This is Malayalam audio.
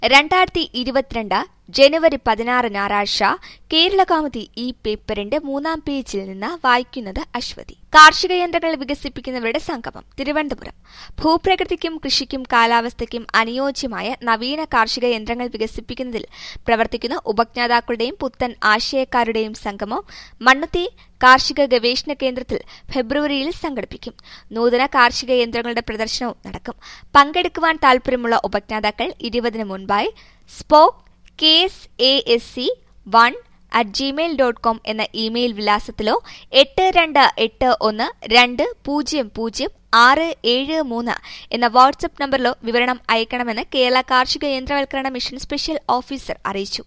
രണ്ടായിരത്തി ഇരുപത്തിരണ്ട് ജനുവരി പതിനാറ് ഞായറാഴ്ച കേരളകൗമുദി ഈ പേപ്പറിന്റെ മൂന്നാം പേജിൽ നിന്ന് വായിക്കുന്നത് അശ്വതി കാർഷിക യന്ത്രങ്ങൾ വികസിപ്പിക്കുന്നവരുടെ സംഗമം തിരുവനന്തപുരം ഭൂപ്രകൃതിക്കും കൃഷിക്കും കാലാവസ്ഥയ്ക്കും അനുയോജ്യമായ നവീന കാർഷിക യന്ത്രങ്ങൾ വികസിപ്പിക്കുന്നതിൽ പ്രവർത്തിക്കുന്ന ഉപജ്ഞാതാക്കളുടെയും പുത്തൻ ആശയക്കാരുടെയും സംഗമം മണ്ണുത്തി കാർഷിക ഗവേഷണ കേന്ദ്രത്തിൽ ഫെബ്രുവരിയിൽ സംഘടിപ്പിക്കും നൂതന കാർഷിക യന്ത്രങ്ങളുടെ പ്രദർശനവും നടക്കും പങ്കെടുക്കുവാൻ താൽപര്യമുള്ള ഉപജ്ഞാതാക്കൾ ഇരുപതിന് മുൻപായി spoke K S A S C one at Gmail dot com എന്ന ഇമെയിൽ വിലാസത്തിലോ എട്ട് രണ്ട് എട്ട് ഒന്ന് രണ്ട് പൂജ്യം പൂജ്യം ആറ് ഏഴ് മൂന്ന് എന്ന വാട്സ്ആപ്പ് നമ്പറിലോ വിവരണം അയക്കണമെന്ന് കേരള കാർഷിക യന്ത്രവൽക്കരണ മിഷൻ സ്പെഷ്യൽ ഓഫീസർ അറിയിച്ചു